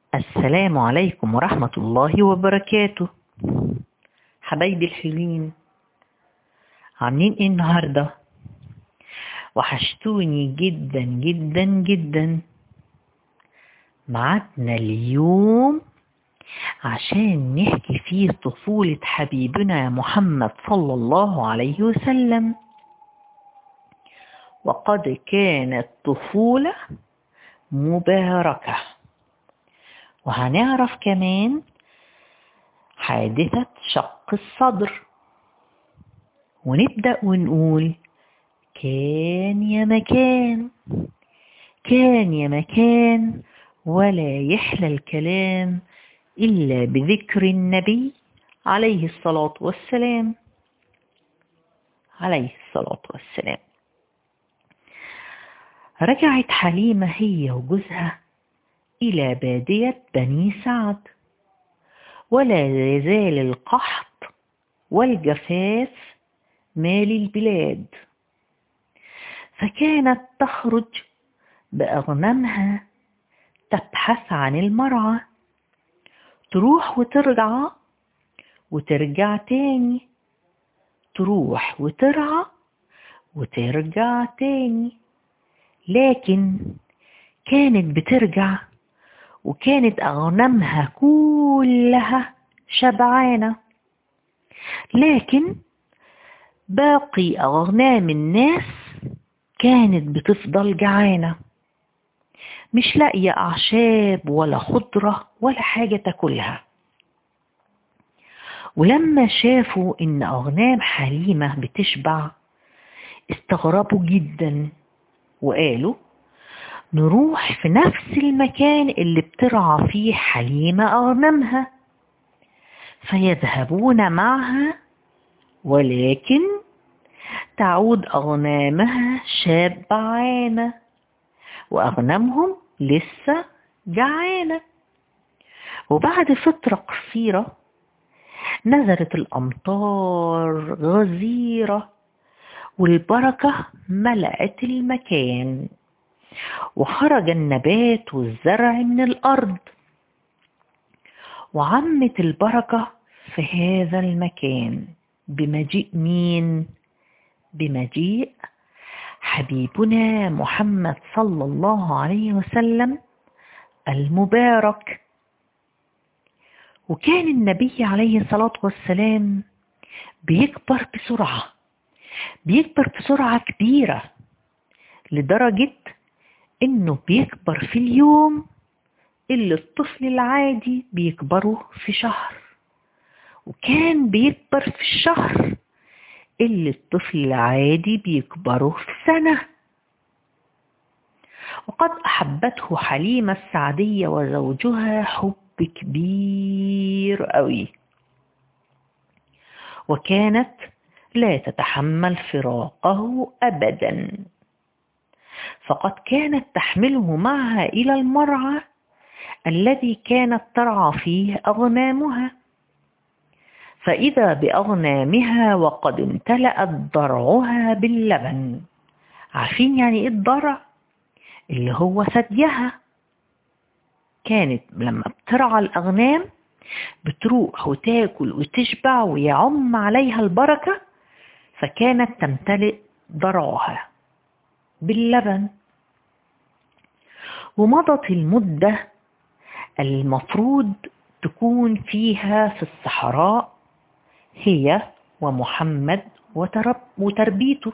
السلام عليكم ورحمة الله وبركاته حبايبي الحلوين عاملين ايه النهاردة وحشتوني جدا جدا جدا معادنا اليوم عشان نحكي فيه طفولة حبيبنا محمد صلى الله عليه وسلم وقد كانت طفولة مباركة وهنعرف كمان حادثة شق الصدر ونبدأ ونقول كان يا مكان كان يا مكان ولا يحلى الكلام إلا بذكر النبي عليه الصلاة والسلام عليه الصلاة والسلام رجعت حليمة هي وجوزها إلى بادية بني سعد ولا يزال القحط والجفاف مال البلاد فكانت تخرج بأغنامها تبحث عن المرعى تروح وترجع وترجع تاني تروح وترعى وترجع تاني لكن كانت بترجع وكانت أغنامها كلها شبعانة لكن باقي أغنام الناس كانت بتفضل جعانة مش لاقية أعشاب ولا خضرة ولا حاجة تاكلها ولما شافوا إن أغنام حليمة بتشبع استغربوا جدا وقالوا نروح في نفس المكان اللي بترعى فيه حليمة أغنامها فيذهبون معها ولكن تعود أغنامها شابعانة وأغنامهم لسه جعانة وبعد فترة قصيرة نزلت الأمطار غزيرة والبركة ملأت المكان وخرج النبات والزرع من الأرض وعمت البركة في هذا المكان بمجيء مين؟ بمجيء حبيبنا محمد صلى الله عليه وسلم المبارك وكان النبي عليه الصلاة والسلام بيكبر بسرعة بيكبر بسرعة كبيرة لدرجة انه بيكبر في اليوم اللي الطفل العادي بيكبره في شهر وكان بيكبر في الشهر اللي الطفل العادي بيكبره في سنة وقد أحبته حليمة السعدية وزوجها حب كبير قوي وكانت لا تتحمل فراقه أبدا فقد كانت تحمله معها إلى المرعى الذي كانت ترعى فيه أغنامها فإذا بأغنامها وقد امتلأت ضرعها باللبن عارفين يعني إيه الضرع؟ اللي هو ثديها كانت لما بترعى الأغنام بتروح وتاكل وتشبع ويعم عليها البركة فكانت تمتلئ ضرعها باللبن ومضت المدة المفروض تكون فيها في الصحراء هي ومحمد وترب وتربيته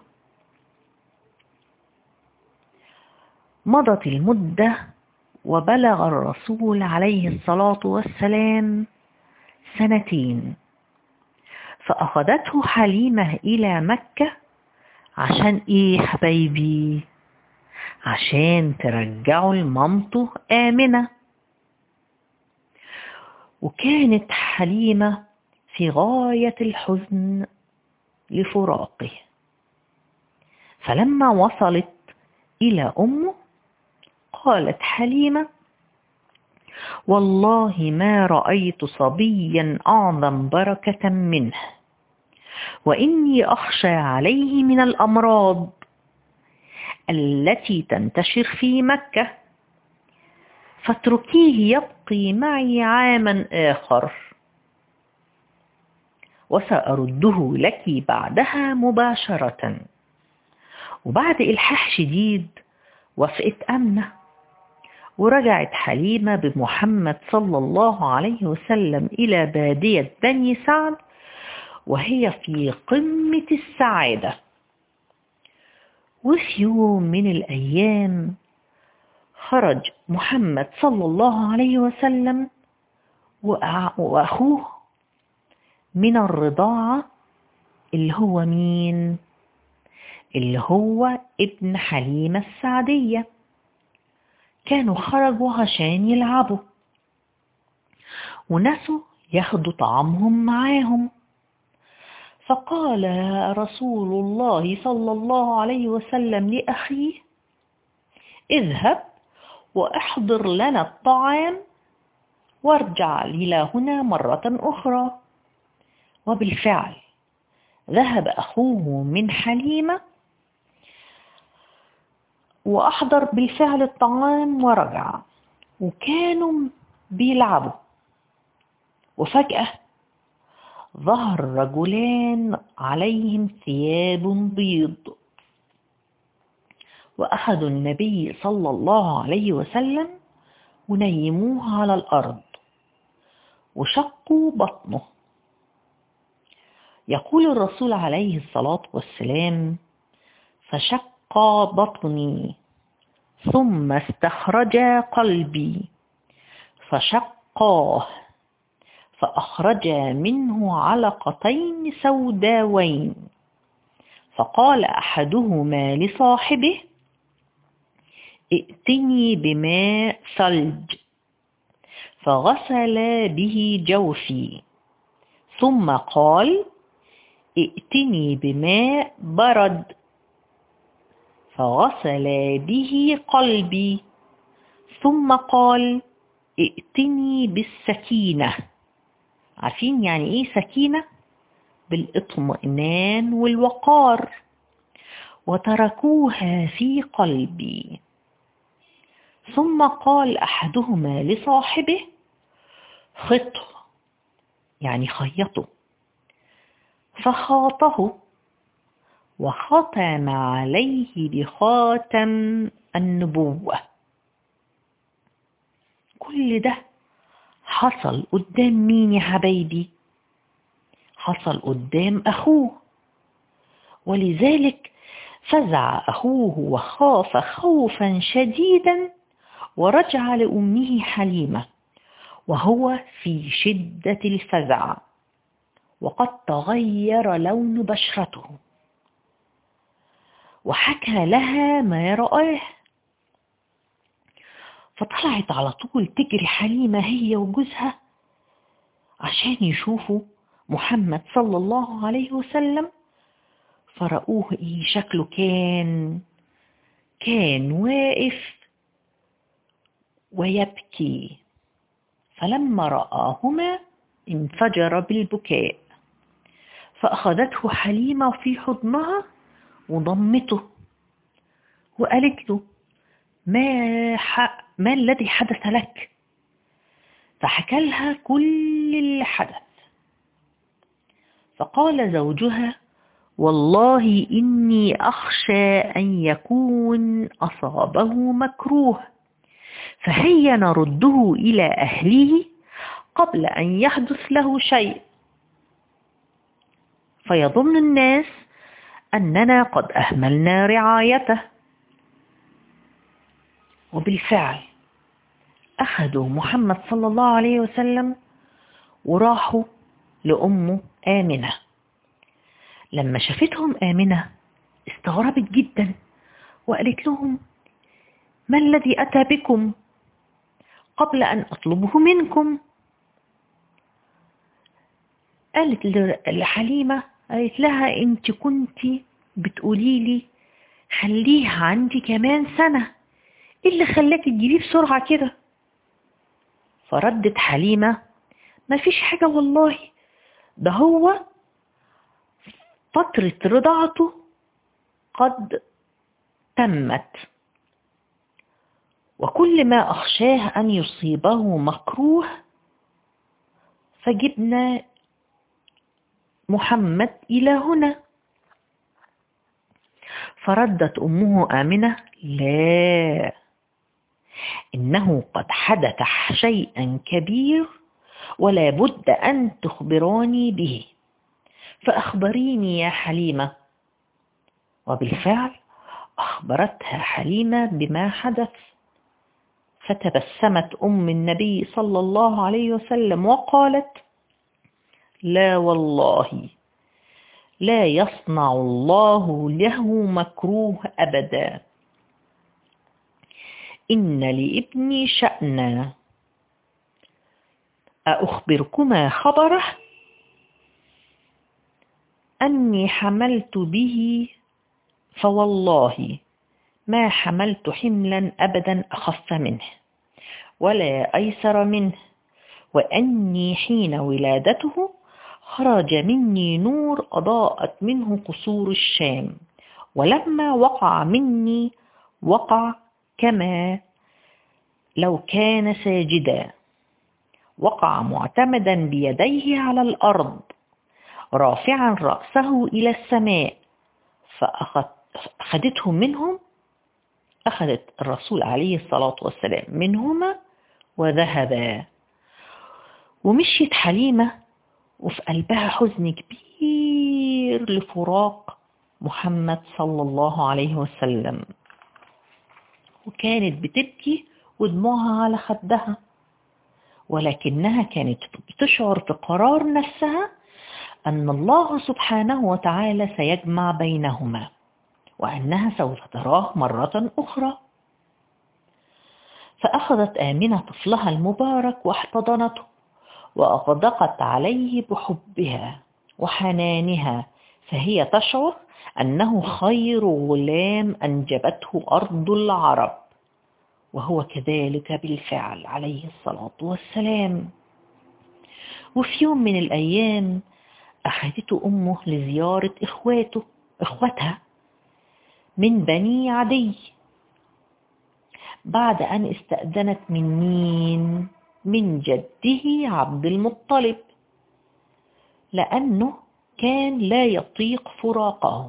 مضت المدة وبلغ الرسول عليه الصلاة والسلام سنتين فأخذته حليمة إلى مكة عشان إيه حبايبي عشان ترجعوا لمامته آمنة وكانت حليمة في غاية الحزن لفراقه فلما وصلت إلى أمه قالت حليمة والله ما رأيت صبيا أعظم بركة منه وإني أخشى عليه من الأمراض التي تنتشر في مكة فاتركيه يبقي معي عاما آخر وسأرده لك بعدها مباشرة وبعد إلحاح شديد وافقت أمنة ورجعت حليمة بمحمد صلى الله عليه وسلم إلى بادية بني سعد وهي في قمة السعادة وفي يوم من الأيام خرج محمد صلى الله عليه وسلم وأخوه من الرضاعة اللي هو مين؟ اللي هو ابن حليمة السعدية كانوا خرجوا عشان يلعبوا ونسوا ياخدوا طعامهم معاهم فقال رسول الله صلى الله عليه وسلم لأخيه اذهب واحضر لنا الطعام وارجع إلى هنا مرة أخرى وبالفعل ذهب أخوه من حليمة وأحضر بالفعل الطعام ورجع وكانوا بيلعبوا وفجأة ظهر رجلان عليهم ثياب بيض وأخذوا النبي صلى الله عليه وسلم ونيموه على الأرض وشقوا بطنه يقول الرسول عليه الصلاة والسلام فشق بطني ثم استخرج قلبي فشقاه فأخرج منه علقتين سوداوين فقال أحدهما لصاحبه ائتني بماء ثلج فغسل به جوفي ثم قال ائتني بماء برد فغسل به قلبي ثم قال ائتني بالسكينة عارفين يعني ايه سكينة بالاطمئنان والوقار وتركوها في قلبي ثم قال أحدهما لصاحبه خطه يعني خيطه فخاطه وختم عليه بخاتم النبوة كل ده حصل قدام مين يا حبايبي حصل قدام أخوه ولذلك فزع أخوه وخاف خوفا شديدا ورجع لأمه حليمة وهو في شدة الفزع وقد تغير لون بشرته وحكى لها ما رآه فطلعت على طول تجري حليمة هي وجوزها عشان يشوفوا محمد صلى الله عليه وسلم فرأوه ايه شكله كان كان واقف ويبكي فلما رآهما انفجر بالبكاء فأخذته حليمة في حضنها وضمته وقالت له ما, ح... ما الذي حدث لك فحكى لها كل اللي حدث فقال زوجها والله إني أخشى أن يكون أصابه مكروه فهيا نرده إلى أهله قبل أن يحدث له شيء فيظن الناس أننا قد أهملنا رعايته وبالفعل أخذوا محمد صلى الله عليه وسلم وراحوا لأمه آمنة لما شافتهم آمنة استغربت جدا وقالت لهم ما الذي أتى بكم قبل أن أطلبه منكم قالت لحليمة قالت لها انت كنت بتقولي لي خليه عندي كمان سنة ايه اللي خلاكي تجيبيه بسرعة كده فردت حليمة ما فيش حاجة والله ده هو فترة رضاعته قد تمت وكل ما أخشاه أن يصيبه مكروه فجبنا محمد إلى هنا فردت أمه آمنة لا إنه قد حدث شيئا كبير ولا بد أن تخبراني به فأخبريني يا حليمة وبالفعل أخبرتها حليمة بما حدث فتبسمت أم النبي صلى الله عليه وسلم وقالت لا والله لا يصنع الله له مكروه أبدا إن لابني شأنا أخبركما خبره أني حملت به فوالله ما حملت حملا أبدا أخف منه ولا أيسر منه وأني حين ولادته خرج مني نور أضاءت منه قصور الشام ولما وقع مني وقع كما لو كان ساجدا وقع معتمدا بيديه على الأرض رافعا رأسه إلى السماء فأخذته منهم أخذت الرسول عليه الصلاة والسلام منهما وذهبا ومشيت حليمة وفي قلبها حزن كبير لفراق محمد صلى الله عليه وسلم وكانت بتبكي ودموعها على خدها ولكنها كانت بتشعر في قرار نفسها أن الله سبحانه وتعالى سيجمع بينهما وأنها سوف تراه مرة أخرى فأخذت آمنة طفلها المبارك واحتضنته وأغدقت عليه بحبها وحنانها فهي تشعر أنه خير غلام أنجبته أرض العرب وهو كذلك بالفعل عليه الصلاة والسلام وفي يوم من الأيام أخذته أمه لزيارة إخواته إخوتها من بني عدي بعد أن استأذنت من مين؟ من جده عبد المطلب لأنه كان لا يطيق فراقه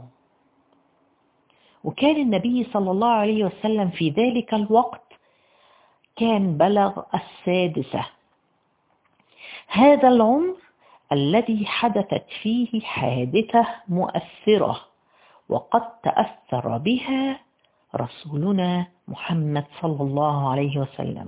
وكان النبي صلى الله عليه وسلم في ذلك الوقت كان بلغ السادسة هذا العمر الذي حدثت فيه حادثة مؤثرة وقد تأثر بها رسولنا محمد صلى الله عليه وسلم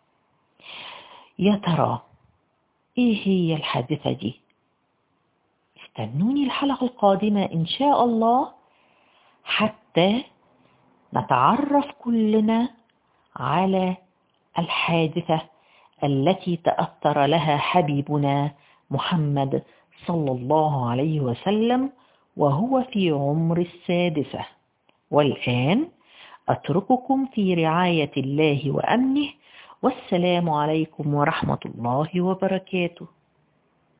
يا ترى ايه هي الحادثة دي استنوني الحلقة القادمة ان شاء الله حتى نتعرف كلنا على الحادثة التي تأثر لها حبيبنا محمد صلى الله عليه وسلم وهو في عمر السادسة والآن أترككم في رعاية الله وأمنه والسلام عليكم ورحمة الله وبركاته